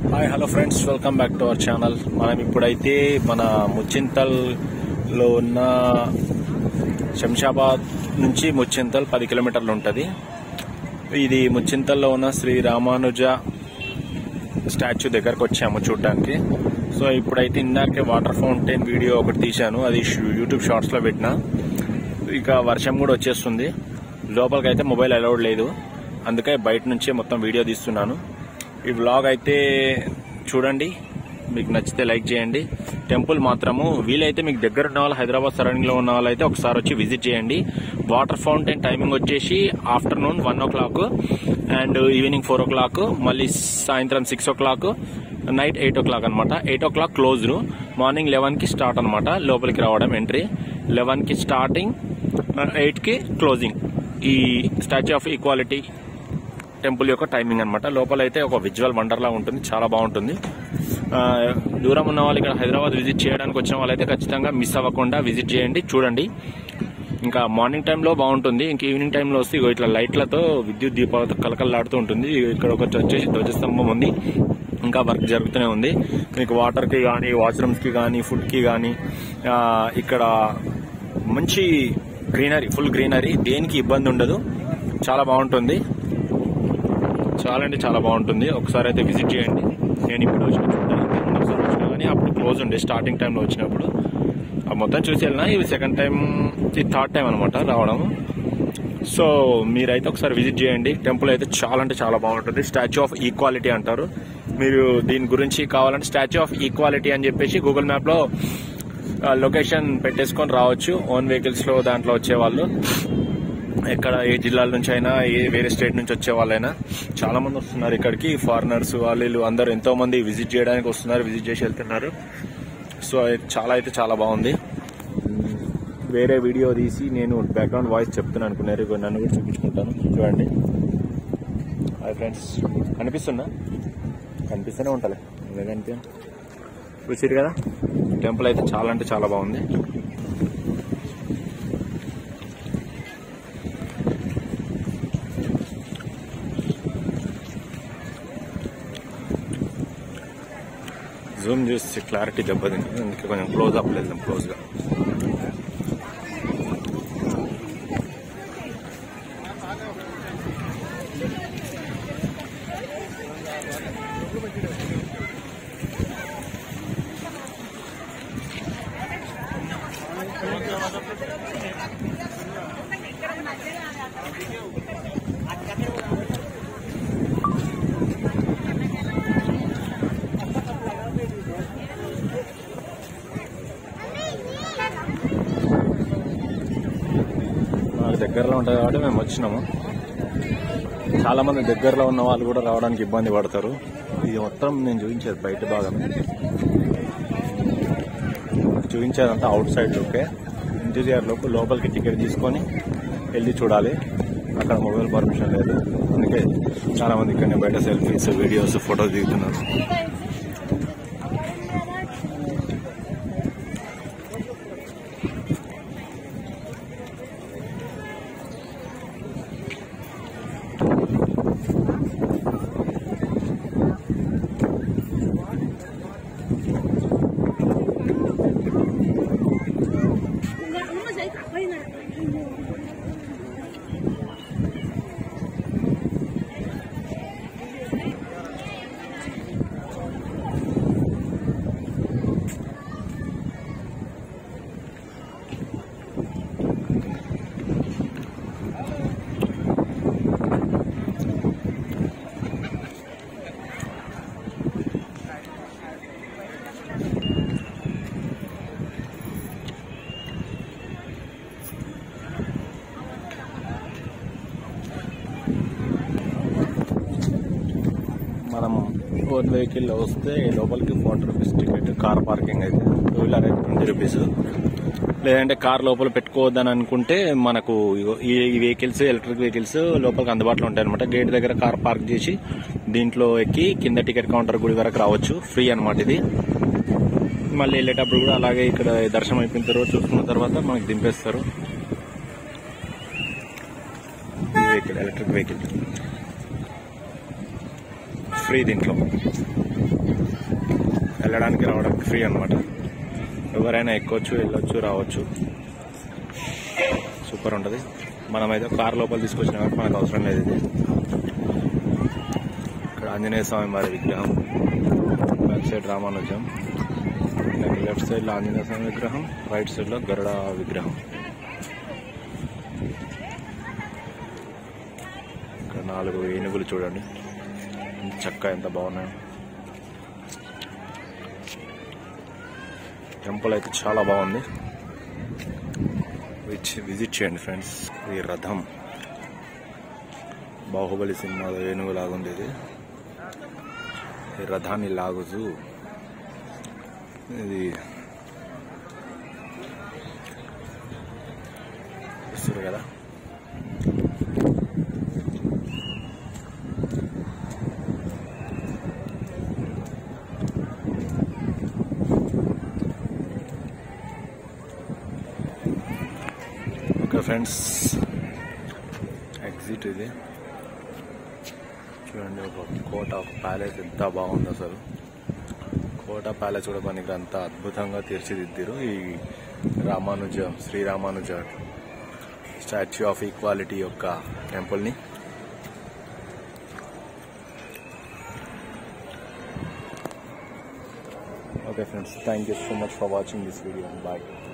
Hi hello friends welcome back to our channel మనం ఇప్పుడైతే మన ముచ్చింతల్ లో ఉన్న శంషాబాద్ నుంచి ముచ్చింతల్ పది కిలోమీటర్లు ఉంటుంది ఇది ముచ్చింతల్లో ఉన్న శ్రీ రామానుజ స్టాచ్యూ దగ్గరకు వచ్చాము చూడడానికి సో ఇప్పుడైతే ఇందాకే వాటర్ ఫౌంటైన్ వీడియో ఒకటి తీశాను అది షూ- యూట్యూబ్ షార్ట్స్ లో పెట్టిన ఇక వర్షం కూడా వచ్చేస్తుంది లోపలికి అయితే మొబైల్ అలౌడ్ లేదు అందుకే బయట నుంచే మొత్తం వీడియో తీస్తున్నాను ఈ వ్లాగ్ అయితే చూడండి మీకు నచ్చితే లైక్ చేయండి టెంపుల్ మాత్రము వీలైతే మీకు దగ్గర ఉన్న వాళ్ళు హైదరాబాద్ సరౌండింగ్ లో ఉన్న వాళ్ళైతే ఒకసారి వచ్చి విజిట్ చేయండి వాటర్ ఫౌంటైన్ టైమింగ్ వచ్చేసి afternoon one o'clock and evening four o'clock మళ్ళీ సాయంత్రం six o'clock night eight o'clock అనమాట eight o'clock closed morning eleven కి స్టార్ట్ అనమాట లోపలికి రావడం ఎంట్రీ లెవెన్ కి స్టార్టింగ్ ఎయిట్ కి క్లోజింగ్ ఈ స్టాచ్యూ ఆఫ్ ఈక్వాలిటీ టెంపుల్ యొక్క టైమింగ్ అనమాట లోపల అయితే ఒక విజువల్ వండర్ లా ఉంటుంది చాలా బాగుంటుంది ఆ, దూరం ఉన్న వాళ్ళు ఇక్కడ హైదరాబాద్ విజిట్ చేయడానికి వచ్చిన వాళ్ళైతే ఖచ్చితంగా మిస్ అవ్వకుండా విజిట్ చేయండి చూడండి ఇంకా మార్నింగ్ టైంలో బాగుంటుంది ఇంకా ఈవినింగ్ టైంలో వస్తే ఇగో ఇట్లా లైట్లతో విద్యుత్ దీపాలతో కలకలలాడుతూ ఉంటుంది ఇక్కడ ఒక వచ్చేసి ధ్వజస్తంభం ఉంది ఇంకా వర్క్ జరుగుతూనే ఉంది మీకు వాటర్ కి కానీ వాష్రూమ్స్ కి కానీ ఫుడ్ కి కానీ ఆ, ఇక్కడ మంచి గ్రీనరీ ఫుల్ గ్రీనరీ దేనికి ఇబ్బంది ఉండదు చాలా బాగుంటుంది చాలా అంటే చాలా బాగుంటుంది ఒకసారి అయితే విజిట్ చేయండి నేను ఇప్పుడు వచ్చిన చూడడానికి ఒకసారి వచ్చిన కానీ అప్పుడు క్లోజ్ ఉండే స్టార్టింగ్ టైంలో వచ్చినప్పుడు ఆ మొత్తం చూసి వెళ్ళినా ఇది సెకండ్ టైం ఇది థర్డ్ టైం అనమాట రావడం సో మీరైతే ఒకసారి విజిట్ చేయండి టెంపుల్ అయితే చాలా అంటే చాలా బాగుంటుంది స్టాచ్యూ ఆఫ్ ఈక్వాలిటీ అంటారు మీరు దీని గురించి కావాలంటే స్టాచ్యూ ఆఫ్ ఈక్వాలిటీ అని చెప్పేసి గూగుల్ మ్యాప్ లో లొకేషన్ పెట్టేసుకొని రావచ్చు ఓన్ వెహికల్స్ లో దాంట్లో వచ్చేవాళ్ళు ఎక్కడ ఏ జిల్లాల నుంచి అయినా ఏ వేరే స్టేట్ నుంచి వచ్చే వాళ్ళైనా చాలా మంది వస్తున్నారు ఇక్కడికి ఫారినర్స్ వాళ్ళు వీళ్ళు అందరూ ఎంతో మంది విజిట్ చేయడానికి వస్తున్నారు విజిట్ చేసి వెళ్తున్నారు సో అది చాలా అయితే చాలా బాగుంది వేరే వీడియో తీసి నేను బ్యాక్గ్రౌండ్ వాయిస్ చెప్తున్నాను అనుకున్నారు ఇగో నన్ను కూడా చూపించుకుంటాను చూడండి హాయ్ ఫ్రెండ్స్ కనిపిస్తుందా కనిపిస్తూనే ఉంటలే ఇంకా కనిపి చూసిరు కదా టెంపుల్ అయితే చాలా అంటే చాలా బాగుంది జూమ్ చేస్తే క్లారిటీ దెబ్బతింది అందుకే కొంచెం క్లోజ్ అప్ వెళ్దాం క్లోజ్ గా మాకు దగ్గరలో ఉంటుంది కాబట్టి మేము వచ్చినాము చాలా మంది దగ్గరలో ఉన్న వాళ్ళు కూడా రావడానికి ఇబ్బంది పడతారు ఇది మొత్తం నేను చూపించేది బయట భాగమే చూపించేదంతా అవుట్ సైడ్ లుకే ఇంటీరియర్ లోపు లోపలికి టికెట్ తీసుకొని వెళ్ళి చూడాలి అక్కడ మొబైల్ పర్మిషన్ లేదు అందుకే చాలా మంది ఇక్కడ బయట సెల్ఫీస్ వీడియోస్ ఫొటోస్ దిగుతున్నారు Uma gente foi na. మనం ఓన్ వెహికల్ లో వస్తే లోపలికి forty rupees ticket car parking అయితే టూ వీలర్ అయితే ట్వంటీ రూపీస్ లేదంటే కార్ లోపల పెట్టుకోవద్దని అనుకుంటే మనకు ఇగో ఈ ఈ వెహికల్స్ ఎలక్ట్రిక్ వెహికల్స్ లోపలికి అందుబాటులో ఉంటాయి అనమాట గేట్ దగ్గర కార్ పార్క్ చేసి దీంట్లో ఎక్కి కింద టికెట్ కౌంటర్ గుడి వరకు రావచ్చు ఫ్రీ అనమాట ఇది మళ్ళీ వెళ్ళేటప్పుడు కూడా అలాగే ఇక్కడ దర్శనం అయిపోయిన తర్వాత చూసుకున్న తర్వాత మనకి దింపేస్తారు ఈ వెహికల్ ఎలక్ట్రిక్ వెహికల్ ఫ్రీ దీంట్లో వెళ్ళడానికి రావడానికి ఫ్రీ అన్నమాట ఎవరైనా ఎక్కొచ్చు వెళ్ళొచ్చు రావచ్చు సూపర్ ఉంటుంది మనమైతే కార్ లోపల తీసుకొచ్చిన కాబట్టి మనకు అవసరం లేదు ఇది ఇక్కడ ఆంజనేయ స్వామి వారి విగ్రహం back side Ramanujam left side లో ఆంజనేయ స్వామి విగ్రహం రైట్ సైడ్ లో గరుడ విగ్రహం ఇక్కడ నాలుగు ఏనుగులు చూడండి చక్క ఎంత బాగున్నాయి టెంపుల్ అయితే చాలా బాగుంది విచ్ విజిట్ చేయండి ఫ్రెండ్స్ ఈ రథం బాహుబలి సినిమాలో ఏనుగు లాగుంది ఇది ఈ రథాన్ని లాగుతూ ఇది చూస్తారు కదా ఓకే ఫ్రెండ్స్ ఎగ్జిట్ ఇది చూడండి ఒక కోట ఒక ప్యాలెస్ ఎంత బాగుంది అసలు కోట ప్యాలెస్ కూడా మనకి అంత అద్భుతంగా తీర్చిదిద్దారు ఈ Ramanuja Sri Ramanuja statue of equality యొక్క టెంపుల్ని okay friends thank you so much for watching this video bye